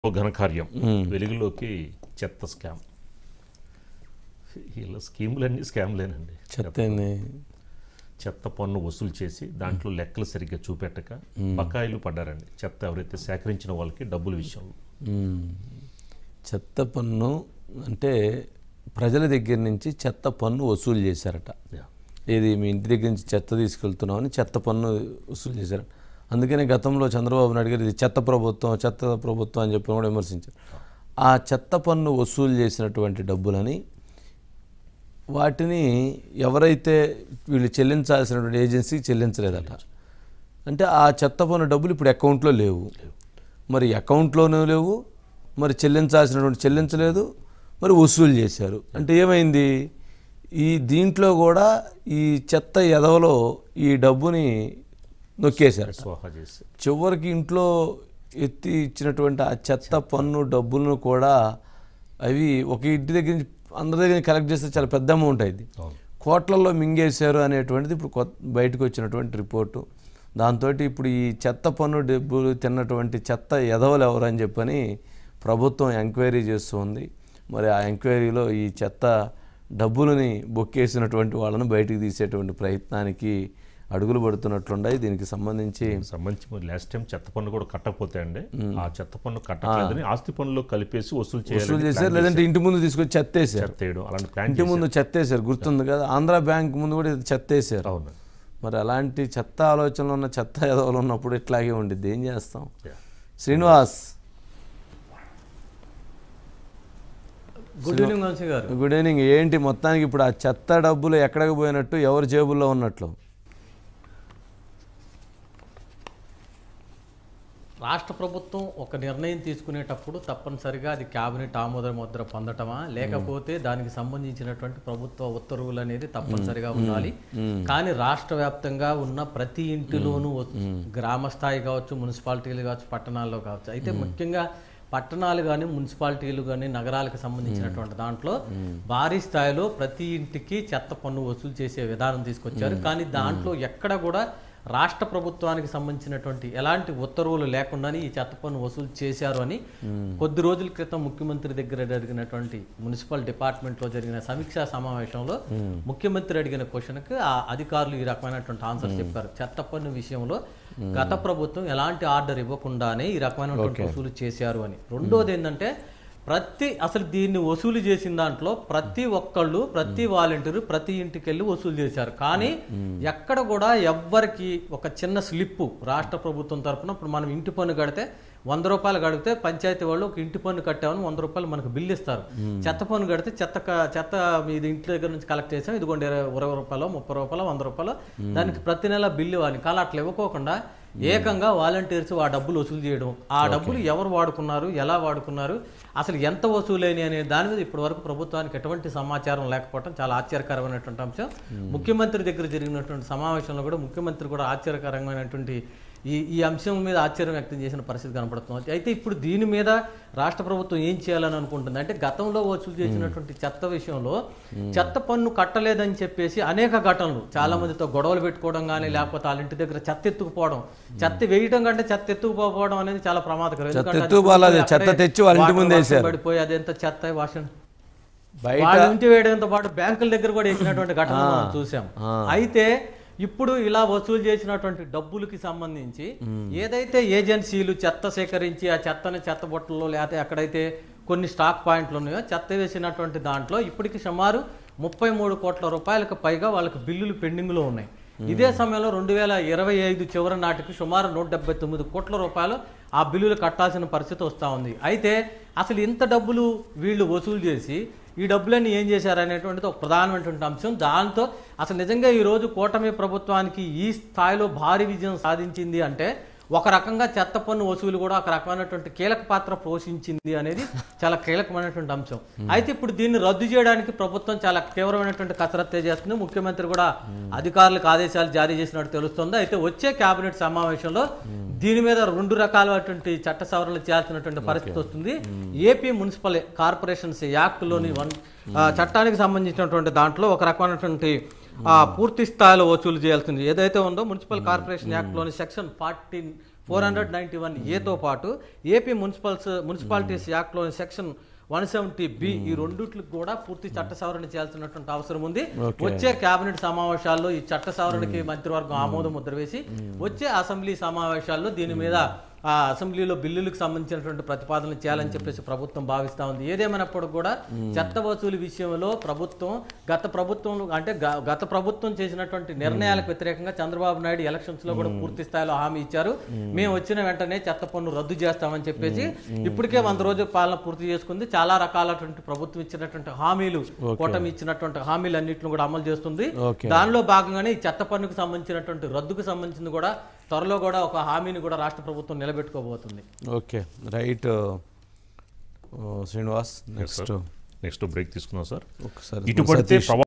ఓ ఘనకార్యం వెలుగులోకి చెత్త స్కామ్ వీళ్ళ స్కీములన్నీ స్కామ్లేనండి చెత్త ఏంది చెత్త పన్ను వసూలు చేసి దాంట్లో లెక్కలు సరిగ్గా చూపెట్టక బకాయిలు పడ్డారండి చెత్త ఎవరైతే సేకరించిన వాళ్ళకి డబ్బుల విషయంలో మ్మ్. చెత్త పన్ను అంటే ప్రజల దగ్గర నుంచి చెత్త పన్ను వసూలు చేశారట యా. ఏది మీ ఇంటి దగ్గర నుంచి చెత్త తీసుకెళ్తున్నామని చెత్త పన్ను వసూలు చేశారు అందుకనే గతంలో చంద్రబాబు నాయుడు గారు ఇది చెత్త ప్రభుత్వం చెత్త ప్రభుత్వం అని చెప్పి కూడా విమర్శించారు ఆ చెత్త పన్ను వసూలు చేసినటువంటి డబ్బులని వాటిని ఎవరైతే వీళ్ళు చెల్లించాల్సినటువంటి ఏజెన్సీకి చెల్లించలేదట అంటే ఆ చెత్త పన్ను డబ్బులు ఇప్పుడు అకౌంట్లో లేవు మరి అకౌంట్లోనూ లేవు మరి చెల్లించాల్సినటువంటి చెల్లించలేదు మరి వసూలు చేశారు అంటే ఏమైంది ఈ దీంట్లో కూడా ఈ చెత్త ఎదవలో ఈ డబ్బుని నొక్కేశారట స్వాహా చేసి చివరికి ఇంట్లో ఎత్తి ఇచ్చినటువంటి ఆ చెత్త పన్ను డబ్బులను కూడా అవి ఒక ఇంటి దగ్గర నుంచి అందరి దగ్గర నుంచి కలెక్ట్ చేస్తే చాలా పెద్ద అమౌంట్ అయింది అవును కోట్లలో మింగేశారు అనేటువంటిది ఇప్పుడు కొత్త బయటకు వచ్చినటువంటి రిపోర్టు దాంతో ఇప్పుడు ఈ చెత్త పన్ను డబ్బులు తిన్నటువంటి చెత్త ఎదవలు ఎవరు అని చెప్పని ప్రభుత్వం ఎంక్వైరీ చేస్తుంది మరి ఆ ఎంక్వైరీలో ఈ చెత్త డబ్బులని బొక్కేసినటువంటి వాళ్ళని బయటికి తీసేటువంటి ప్రయత్నానికి అడుగులు పడుతున్నట్లున్నాయి దీనికి సంబంధించి సంబంధించి లాస్ట్ టైం చెత్త పన్ను కూడా కట్టకపోతే అండి ఆ చెత్త పన్ను కట్టలేదని ఆస్తి పన్నులో కలిపేసి వసూలు వసూలు చేయాలి చేశారు లేదంటే ఇంటి ముందు తీసుకొచ్చి చెత్త వేసారు చెత్త వేయడం అలాంటి ప్లాన్ ఇంటి ముందు చెత్త వేసారు గుర్తుంది కదా ఆంధ్ర బ్యాంక్ ముందు కూడా ఇది చెత్త వేసారు అవును మరి అలాంటి చెత్త ఆలోచనలు ఉన్న చెత్త ఎదవలు ఉన్నప్పుడు ఇట్లాగే ఉండిద్ది ఏం చేస్తాం ya. Srinivas good evening Vamsi గారు గుడ్ ఈవినింగ్ ఏంటి మొత్తానికి ఇప్పుడు ఆ చెత్త డబ్బులు ఎక్కడికి పోయినట్టు ఎవరి జేబుల్లో ఉన్నట్లు రాష్ట్ర ప్రభుత్వం ఒక నిర్ణయం తీసుకునేటప్పుడు తప్పనిసరిగా అది కేబినెట్ ఆమోద ముద్ర పొందటమా లేకపోతే దానికి సంబంధించినటువంటి ప్రభుత్వ ఉత్తర్వులు అనేది తప్పనిసరిగా ఉండాలి కానీ రాష్ట్ర వ్యాప్తంగా ఉన్న ప్రతి ఇంటిలోనూ గ్రామ స్థాయి కావచ్చు మున్సిపాలిటీలు కావచ్చు పట్టణాల్లో కావచ్చు అయితే ముఖ్యంగా పట్టణాలు కానీ మున్సిపాలిటీలు కానీ నగరాలకు సంబంధించినటువంటి దాంట్లో భారీ స్థాయిలో ప్రతి ఇంటికి చెత్త పన్ను వసూలు చేసే విధానం తీసుకొచ్చారు కానీ దాంట్లో ఎక్కడ కూడా రాష్ట్ర ప్రభుత్వానికి సంబంధించినటువంటి ఎలాంటి ఉత్తర్వులు లేకుండానే ఈ చెత్త పన్ను వసూలు చేశారు అని కొద్ది రోజుల క్రితం ముఖ్యమంత్రి దగ్గర జరిగినటువంటి మున్సిపల్ డిపార్ట్మెంట్ లో జరిగిన సమీక్షా సమావేశంలో ముఖ్యమంత్రి అడిగిన క్వశ్చన్కి ఆ అధికారులు ఈ రకమైనటువంటి ఆన్సర్ చెప్పారు చెత్త పన్ను విషయంలో గత ప్రభుత్వం ఎలాంటి ఆర్డర్ ఇవ్వకుండానే ఈ రకమైనటువంటి వసూలు చేశారు అని రెండోది ఏంటంటే ప్రతి అసలు దీన్ని వసూలు చేసిన దాంట్లో ప్రతి ఒక్కళ్ళు ప్రతి వాలంటీరు ప్రతి ఇంటికి వెళ్ళి వసూలు చేశారు కానీ ఎక్కడ కూడా ఎవ్వరికి ఒక చిన్న స్లిప్ రాష్ట్ర ప్రభుత్వం తరపున ఇప్పుడు మనం ఇంటి పన్ను కడితే వంద రూపాయలు కడితే పంచాయతీ వాళ్ళు ఒక ఇంటి పన్ను కట్టామని వంద రూపాయలు మనకు బిల్లు ఇస్తారు చెత్త పన్ను కడితే చెత్త క- చెత్త మీది ఇంటి దగ్గర నుంచి కలెక్ట్ చేసాం ఇదిగోండి ఇరవై ఇరవై రూపాయలు ముప్పై రూపాయలు వంద రూపాయలు దానికి ప్రతి నెల బిల్లు ఇవ్వాలి కానీ అట్లా ఇవ్వకోకుండా ఏకంగా వాలంటీర్స్ ఆ డబ్బులు వసూలు చేయడం ఆ డబ్బులు ఎవరు వాడుకున్నారు ఎలా వాడుకున్నారు అసలు ఎంత వసూలైన అనే దాని మీద ఇప్పటి వరకు ప్రభుత్వానికి ఎటువంటి సమాచారం లేకపోవడం చాలా ఆశ్చర్యకరమైనటువంటి అంశం ముఖ్యమంత్రి దగ్గర జరిగినటువంటి సమావేశంలో కూడా ముఖ్యమంత్రి కూడా ఆశ్చర్యకరమైనటువంటి ఈ ఈ అంశం మీద ఆశ్చర్యం వ్యక్తం చేసిన పరిస్థితి కనపడుతుంది అయితే ఇప్పుడు దీని మీద రాష్ట్ర ప్రభుత్వం ఏం చేయాలని అనుకుంటుంది అంటే గతంలో వసూలు చేసినటువంటి చెత్త విషయంలో చెత్త పన్ను కట్టలేదని చెప్పేసి అనేక ఘటనలు చాలా మందితో గొడవలు పెట్టుకోవడం కానీ లేకపోతే వాళ్ళ ఇంటి దగ్గర చెత్త ఎత్తుకుపోవడం చెత్త వేయడం కంటే చెత్త ఎత్తుకుపోవడం అనేది చాలా ప్రమాదకరం ఎందుకంటే అది ఎత్తుకుపోవాలి, అక్కడే చెత్త తెచ్చి వాళ్ళ ఇంటి వాటర్ ముందు వాసన వేశారు. పడిపోయి అదెంత చెత్త వాసన బయట వాళ్ళ ఇంటి వేయడంతో పాటు బ్యాంకుల దగ్గర కూడా వేసినటువంటి ఘటన మనం చూసాం అయితే ఇప్పుడు ఇలా వసూలు చేసినటువంటి డబ్బులకి సంబంధించి ఏదైతే ఏజెన్సీలు చెత్త సేకరించి ఆ చెత్తని చెత్త బొట్టల్లో లేకపోతే ఎక్కడైతే కొన్ని స్టాక్ పాయింట్లు ఉన్నాయో చెత్త వేసినటువంటి దాంట్లో ఇప్పటికి సుమారు ముప్పై మూడు కోట్ల రూపాయలకు పైగా వాళ్ళకి బిల్లులు పెండింగ్లో ఉన్నాయి ఇదే సమయంలో రెండు వేల ఇరవై ఐదు చివరి నాటికి సుమారు నూట డెబ్బై తొమ్మిది కోట్ల రూపాయలు ఆ బిల్లులు కట్టాల్సిన పరిస్థితి వస్తూ ఉంది అయితే అసలు ఇంత డబ్బులు వీళ్ళు వసూలు చేసి ఈ డబ్బులన్నీ ఏం చేశారు అనేటువంటిది ఒక ప్రధానమైనటువంటి అంశం దాంతో అసలు నిజంగా ఈ రోజు కూటమి ప్రభుత్వానికి ఈ స్థాయిలో భారీ విజయం సాధించింది అంటే ఒక రకంగా చెత్త పన్ను వసూలు కూడా ఒక రకమైనటువంటి కీలక పాత్ర పోషించింది అనేది చాలా కీలకమైనటువంటి అంశం అయితే ఇప్పుడు దీన్ని రద్దు చేయడానికి ప్రభుత్వం చాలా తీవ్రమైనటువంటి కసరత్తే చేస్తుంది ముఖ్యమంత్రి కూడా అధికారులకు ఆదేశాలు జారీ చేసినట్టు తెలుస్తుంది అయితే వచ్చే కేబినెట్ సమావేశంలో దీని మీద రెండు రకాలైనటువంటి చట్ట సవరణలు చేయాల్సినటువంటి పరిస్థితి వస్తుంది ఏపీ మున్సిపల్ కార్పొరేషన్స్ యాక్ట్ లోని వన్ ఆ, చట్టానికి సంబంధించినటువంటి దాంట్లో ఒక రకమైనటువంటి ఆ, పూర్తి స్థాయిలో వసూలు చేయాల్సింది ఏదైతే ఉందో మున్సిపల్ కార్పొరేషన్ యాక్ట్ లోని section forty four hundred ninety one ఏతో పాటు ఏపీ మున్సిపల్స్ మున్సిపాలిటీస్ యాక్ట్లోని సెక్షన్ వన్ సెవెంటీ బి ఈ రెండిట్లకు కూడా పూర్తి చట్ట సవరణ చేయాల్సినటువంటి అవసరం ఉంది వచ్చే కేబినెట్ సమావేశాల్లో ఈ చట్ట సవరణకి మంత్రివర్గం ఆమోద ముద్ర వేసి వచ్చే అసెంబ్లీ సమావేశాల్లో దీని మీద ఆ అసెంబ్లీలో బిల్లులకు సంబంధించినటువంటి ప్రతిపాదనలు చేయాలని చెప్పేసి ప్రభుత్వం భావిస్తా ఉంది ఏదేమైనప్పటికీ కూడా చెత్త వసూలు విషయంలో ప్రభుత్వం గత ప్రభుత్వం అంటే గ- గత ప్రభుత్వం చేసినటువంటి నిర్ణయాలకు వ్యతిరేకంగా చంద్రబాబు నాయుడు ఎలక్షన్స్ లో కూడా పూర్తి స్థాయిలో హామీ ఇచ్చారు మేము వచ్చిన వెంటనే చెత్త పన్ను రద్దు చేస్తామని చెప్పేసి ఇప్పటికే వంద రోజుల పాలన పూర్తి చేసుకుంది చాలా రకాలటువంటి ప్రభుత్వం ఇచ్చినటువంటి హామీలు కూటమి ఇచ్చినటువంటి హామీలు అన్నింటిని కూడా అమలు చేస్తుంది ఓకే. దానిలో భాగంగానే ఈ చెత్త పన్నుకు సంబంధించినటువంటి రద్దుకు సంబంధించింది కూడా త్వరలో కూడా ఒక హామీని కూడా రాష్ట్ర ప్రభుత్వం నిలబెట్టుకోబోతుంది okay right Srinivas next next break తీసుకున్నాం సార్ ఒకసారి ఇటు పడితే సతీష్.